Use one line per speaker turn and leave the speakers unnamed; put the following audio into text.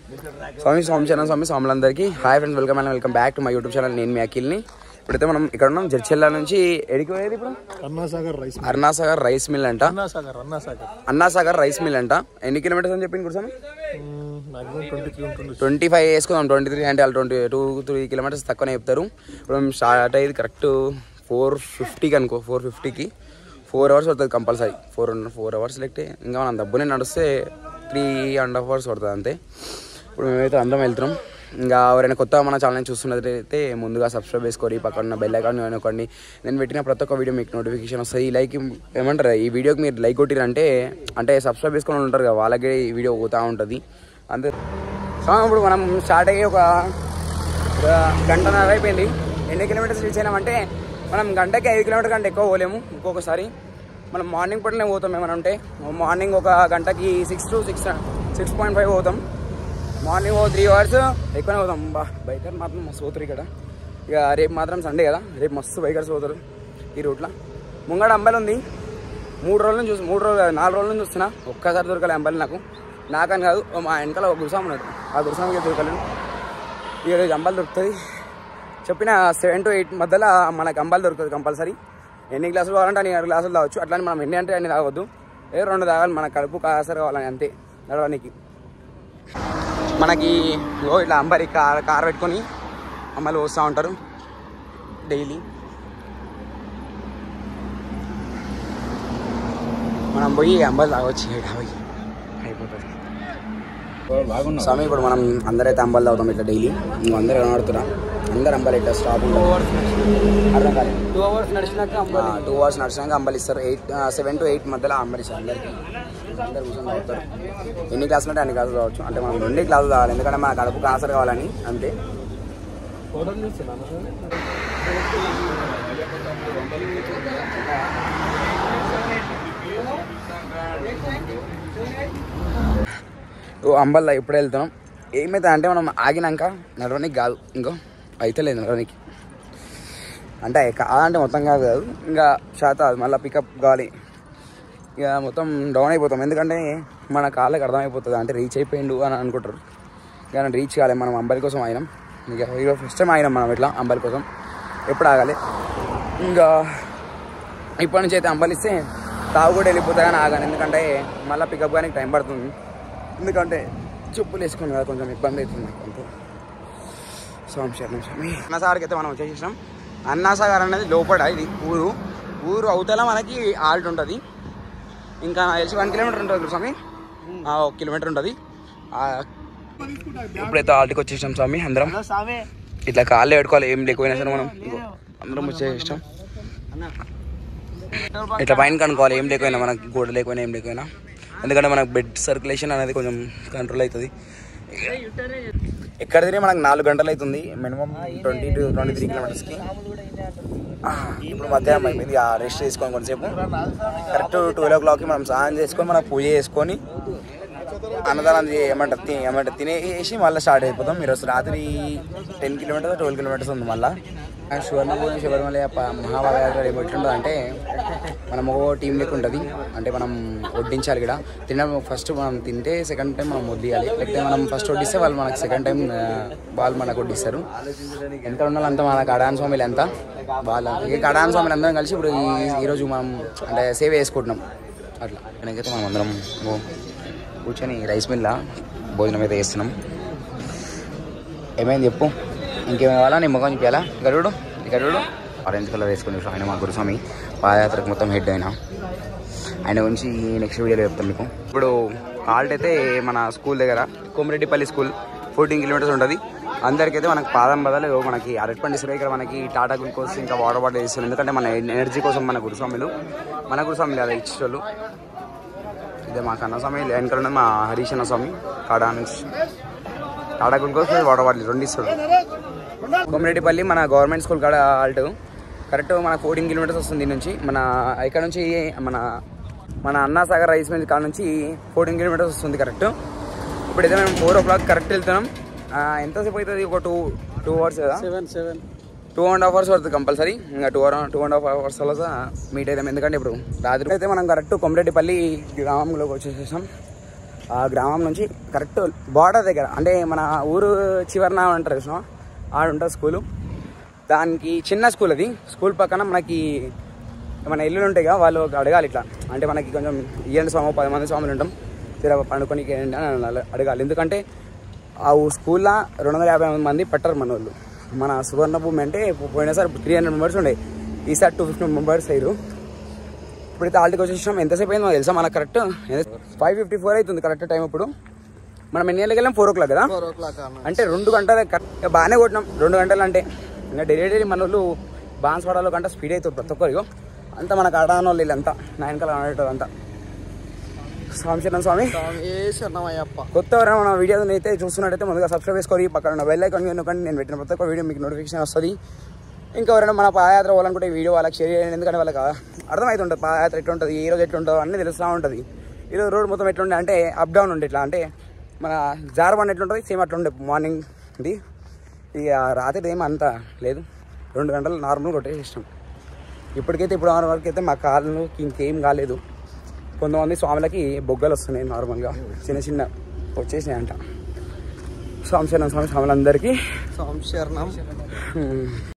స్వామి స్వామి ఛానల్ స్వామి స్వాములందరికీ hi friends welcome and welcome back to my YouTube channel నేను మీ అఖిల్ని ఇప్పుడైతే మనం ఇక్కడ ఉన్నాం జడ్చెల్లా నుంచి ఎడికి పోయేది ఇప్పుడు
Annasagar rice
Arunasagar rice mill అంట
అన్నాసాగర్ అన్నాసాగర్
అన్నాసాగర్ రైస్ మిల్ అంట ఎన్ని కిలోమీటర్స్ అని చెప్పింది గురుస్వామి
మాక్సిమం ట్వంటీ త్రీ ఉంటుంది
ట్వంటీ ఫైవ్ వేసుకుందాం ట్వంటీ త్రీ అంటే వాళ్ళు ట్వంటీ టూ త్రీ కిలోమీటర్స్ తక్కువనే చెప్తారు ఇప్పుడు మేము స్టార్ట్ అయ్యేది కరెక్ట్ ఫోర్ ఫిఫ్టీకి అనుకో ఫోర్ ఫిఫ్టీకి ఫోర్ అవర్స్ పడుతుంది కంపల్సరీ ఫోర్ ఫోర్ అవర్స్ లేకపోతే ఇంకా మనం డబ్బునే నడిస్తే త్రీ అండ్ హాఫ్ అవర్స్ పడుతుంది అంతే ఇప్పుడు మేమైతే అందరం వెళ్తున్నాం ఇంకా ఎవరైనా కొత్త మన ఛానల్ చూస్తున్నట్లయితే ముందుగా సబ్స్క్రైబ్ చేసుకోండి పక్కన ఉన్న బెల్ ఐకాన్ అనుకోండి నేను పెట్టిన ప్రతి ఒక్క వీడియో మీకు నోటిఫికేషన్ వస్తుంది ఈ లైక్ ఏమంటారు ఈ వీడియోకి మీరు లైక్ కొట్టిరంటే అంటే సబ్స్క్రైబ్ చేసుకొని ఉంటారు కదా వాళ్ళకి ఈ వీడియో పోతూ ఉంటుంది అంతే సో ఇప్పుడు మనం స్టార్ట్ అయ్యి ఒక ఒక గంటన్నర అయిపోయింది ఎన్ని కిలోమీటర్స్ రీచ్ అయినామంటే మనం గంటకి ఐదు కిలోమీటర్ కంటే ఎక్కువ పోలేము ఇంకొకసారి మనం మార్నింగ్ పూటనే పోతాం ఏమైనా ఉంటే మార్నింగ్ ఒక గంటకి six to six six point five పోతాం మార్నింగ్ ఓ త్రీ అవర్స్ ఎక్కువనే పోతాం బా బైకర్ మాత్రం మస్తు పోతారు ఇక్కడ ఇక రేపు మాత్రం సండే కదా రేపు మస్తు బైకర్స్ పోతారు ఈ రూట్లో ముంగడ అంబలి ఉంది మూడు రోజుల నుంచి చూసి మూడు రోజులు కాదు, నాలుగు రోజుల నుంచి చూస్తున్నా ఒక్కసారి దొరకలే అంబలి నాకు నాకని కాదు మా వెనకాల ఒక గురుసాం ఉన్నాడు ఆ గురుసాంకి దొరకలేదు ఇక రేపు అంబలి దొరుకుతుంది చెప్పిన సెవెన్ టు ఎయిట్ మధ్యలో మనకు అంబలి దొరుకుతుంది కంపల్సరీ ఎన్ని గ్లాసులు కావాలంటే అన్ని ఆరు గ్లాసులు తాగొచ్చు అట్లని మనం ఎన్ని అంటే అన్ని తాగొద్దు ఏ రెండు తాగాలి మన కడుపు కాసరి కావాలని అంతే నడవడానికి మనకి ఓ ఇట్లా అంబరి కార్ కార్ పెట్టుకొని అమ్మలు వస్తూ ఉంటారు డైలీ మనం పోయి అంబలి తాగొచ్చు ఈడ పోయి అయిపోతుంది స్వామి ఇప్పుడు మనం అందరైతే అంబలి తాగుతాం ఇట్లా డైలీ నువ్వు అందరూ కనబడుతున్నా అందరు అంబలి ఇట్లా స్టాప్ అర్థం కాలేదు
టూ అవర్స్ నడిచినాక
టూ అవర్స్ నడిచినాక అంబలి ఇస్తారు ఎయిట్ సెవెన్ టు ఎయిట్ మధ్యలో అంబలి ఇస్తారు అందరికి అందరు కూర్చొని తాగుతారు ఎన్ని క్లాసులు అంటే అన్ని క్లాసులు కావచ్చు అంటే మనం రెండే క్లాసులు తాగాలి ఎందుకంటే మన కడుపుకు ఆసరు కావాలని అంతే ఓ అంబల్లా ఇప్పుడు వెళ్తున్నాం ఏమైతే అంటే మనం ఆగినాక నడవనికి కాదు ఇంకో అయితే లేదు నడవనికి అంటే కాదంటే మొత్తం కాదు కాదు ఇంకా శాత మళ్ళీ పికప్ కావాలి ఇక మొత్తం డౌన్ అయిపోతాం ఎందుకంటే మన కాళ్ళకి అర్థమైపోతుంది అంటే రీచ్ అయిపోయిండు అని అనుకుంటారు కానీ రీచ్ కాలే మనం అంబలి కోసం అయినాం ఇక ఇక ఫస్ట్ టైం అయినాం మనం ఇట్లా అంబలి కోసం ఎప్పుడు ఆగాలి ఇంకా ఇప్పటి నుంచి అయితే అంబలి ఇస్తే తాగు కూడా వెళ్ళిపోతా కానీ ఆగాను ఎందుకంటే మళ్ళీ పికప్ కానీ టైం పడుతుంది ఎందుకంటే చెప్పులు వేసుకుని కదా కొంచెం ఇబ్బంది అవుతుంది అంతే స్వామి శరణం స్వామి అన్నసాగర్కి అయితే మనం వచ్చేసేసాం అన్నాసాగర్ అనేది లోపల ఇది ఊరు ఊరు అవతల మనకి ఆల్ట్ ఉంటుంది ఇంకా నాకు తెలిసి వన్ కిలోమీటర్ ఉంటుంది స్వామి ఆ, ఒక కిలోమీటర్ ఉంటుంది ఆ, ఇప్పుడైతే ఆల్ట్కి వచ్చేసాం స్వామి అందరం
సామే
ఇట్లా కాళ్ళు పెట్టుకోవాలి ఏం లేకపోయినా సరే మనం ఇగో అందరం వచ్చేసాం ఇట్లా పైన కనుక్కోవాలి ఏం లేకపోయినా మనకి గోడ లేకపోయినా ఏం లేకపోయినా ఎందుకంటే మనకు బెడ్ సర్క్యులేషన్ అనేది కొంచెం కంట్రోల్ అవుతుంది ఎక్కడ తిరిగి మనకు నాలుగు గంటలు అవుతుంది minimum twenty two twenty three కిలోమీటర్స్కి ఆ, ఇప్పుడు మధ్యాహ్నం అయిపోయింది రెస్ట్ చేసుకొని కొంతసేపు కరెక్ట్ ట్వెల్వ్ ఓ క్లాక్కి మనం స్నానం చేసుకొని మనం పూజ చేసుకొని అన్నదానం చే- ఏమంటారు తి- ఏమంటారు తినేసి మళ్ళీ స్టార్ట్ అయిపోతాం ఈరోజు రాత్రి టెన్ కిలోమీటర్స్ ట్వెల్వ్ కిలోమీటర్స్ ఉంది మళ్ళీ శివర్ణపూర్ణి శబరిమల మహాభారత రేపు ఎట్లుంటుంది అంటే మనం ఒక టీం లెక్క ఉంటుంది అంటే మనం వడ్డించాలి ఇక్కడ తినడం ఫస్ట్ మనం తింటే సెకండ్ టైం మనం వడ్డియాలి లేకపోతే మనం ఫస్ట్ వడ్డిస్తే వాళ్ళు మనకు సెకండ్ టైం వాళ్ళు మనకు వడ్డిస్తారు ఎంత ఉండాలి అంత మన కడాన్ స్వామిలు ఎంత వాళ్ళు ఇక కడాన్ స్వామిలు అందరం కలిసి ఇప్పుడు ఈ- ఈరోజు మనం అంటే సేవ చేసుకుంటున్నాం అట్లా వెనకైతే మనం అందరం ఓ కూర్చొని రైస్ మిల్లా భోజనం అయితే చేస్తున్నాం ఏమైంది చెప్పు ఇంకేమైనా కావాలా నీ ముఖం చూపించాలా ఇక్కడ చూడు ఇక్కడ చూడు ఆరెంజ్ కలర్ వేసుకుని ఆయన మా గురుస్వామి పాదయాత్రకు మొత్తం హెడ్ అయినా ఆయన గురించి నెక్స్ట్ వీడియోలో చెప్తాం మీకు ఇప్పుడు హాల్ట్ అయితే మన స్కూల్ దగ్గర కోమరెడ్డిపల్లి స్కూల్ ఫోర్టీన్ కిలోమీటర్స్ ఉంటుంది అందరికైతే మనకి పాదం బదులు మనకి అరటిపండి ఇస్తారు ఇక్కడ మనకి టాటా గ్లూకోజ్ ఇంకా వాటర్ బాటిల్ ఇస్తారు ఎందుకంటే మన ఎనర్జీ కోసం మన గురుస్వాములు మన గురుస్వాములు అలా ఇచ్చేటోళ్ళు ఇదే మా కన్న స్వామి వెనకాల ఉన్నది మా హరీష్ అన్న స్వామి కాడా నుంచి టాటా గ్లూకోజ్ వాటర్ బాటిల్ రెండు ఇస్తాడు కొమిరెడ్డిపల్లి మన గవర్నమెంట్ స్కూల్ కాడ ఆల్ట్ కరెక్ట్ మన ఫోర్టీన్ కిలోమీటర్స్ వస్తుంది దీని నుంచి మన ఇక్కడ నుంచి మన మన అన్నాసాగర్ రైస్ మిల్ కాడ నుంచి ఫోర్టీన్ కిలోమీటర్స్ వస్తుంది కరెక్ట్ ఇప్పుడైతే మేము ఫోర్ ఓ క్లాక్ కరెక్ట్ వెళ్తున్నాం ఆ, ఎంతసేపు అవుతుంది ఒక టూ టూ అవర్స్ కదా
seven seven
two and half hours పడుతుంది కంపల్సరీ ఇంకా two hour two and half hours తర్వాత మీట్ అవుతాం ఎందుకంటే ఇప్పుడు రాత్రి అయితే మనం కరెక్ట్ కొమరెడ్డిపల్లి గ్రామంలోకి వచ్చేసేసాం ఆ గ్రామం నుంచి కరెక్ట్ బార్డర్ దగ్గర అంటే మన ఊరు చివరన అంటారు చూసినా ఆడ ఉంటుంది స్కూలు దానికి చిన్న స్కూల్ అది స్కూల్ పక్కన మనకి మన ఇల్లులు ఉంటాయి కదా వాళ్ళు అడగాలి ఇట్లా అంటే మనకి కొంచెం ఇయ్యండి స్వామి పది మంది స్వాములు ఉంటాం తీరా పండుకొని ఏంటి అని అడగాలి- అడగాలి ఎందుకంటే ఆ ఊ స్కూల్లో రెండు వందల యాభై మంది పెట్టరు మన వాళ్ళు మన సువర్ణ భూమి అంటే పోయినసారి త్రీ హండ్రెడ్ మెంబర్స్ ఉండే ఈసారి టూ ఫిఫ్టీ మెంబర్స్ అయ్యారు ఇప్పుడైతే ఆల్టీకి వచ్చేసాం ఎంతసేపు అయిందో తెలుసా మనకు కరెక్ట్ ఫైవ్ ఫిఫ్టీ ఫోర్ అవుతుంది కరెక్ట్ టైం ఇప్పుడు మనం ఎన్ని గంటలకు వెళ్ళాం ఫోర్ ఓ క్లాక్ కదా
ఫోర్ ఓ క్లాక్ అన్న
అంటే రెండు గంటల కరెక్ట్ బాగానే కొట్టినాం రెండు గంటలు అంటే ఇంకా డైలీ డైలీ మన వాళ్ళు బాన్స్వాడలో కంటే స్పీడ్ అవుతుంది ప్రతి ఒక్కరికి అంతా మనకు ఆడాన వాళ్ళు వీళ్ళంతా నా వెనకాల ఆడేటోళ్ళు అంతా స్వామి శరణం స్వామి
స్వామి ఏ శరణమయ్యప్ప
కొత్త ఎవరైనా మన వీడియో అయితే చూస్తున్నట్టయితే ముందుగా సబ్స్క్రైబ్ చేసుకోరి పక్కన ఉన్న బెల్ ఐకాన్ నొక్కండి నేను పెట్టిన ప్రతి ఒక్క వీడియో మీకు నోటిఫికేషన్ వస్తుంది ఇంకా ఎవరైనా మన పాదయాత్ర పోవాలనుకుంటే ఈ వీడియో వాళ్ళకి షేర్ చేయండి ఎందుకంటే వాళ్ళకి అర్థమవుతుంటుంది పాదయాత్ర ఎట్లుంటుంది ఈ రోజు ఎట్లుంటుందో అన్నీ తెలుస్తూ ఉంటుంది ఈరోజు రోడ్ మొత్తం ఎట్లుండే అంటే అప్ డౌన్ ఉండే ఇట్లా అంటే మన జారబండి ఎట్లుంటుంది సేమ్ అట్లుండే మార్నింగ్ ఇది ఇక రాత్రి ఏం అంత లేదు రెండు గంటలు నార్మల్ కొట్టేసి ఇష్టం ఇప్పటికైతే ఇప్పుడు ఆరు వరకు అయితే మా కాళ్ళు ఇంకేం కాలేదు కొంతమంది స్వాములకి బొగ్గలు వస్తున్నాయి నార్మల్గా చిన్న చిన్న వచ్చేసినాయి అంట స్వామి శరణం స్వామి స్వాములందరికీ
స్వామి శరణం
హ్మ్.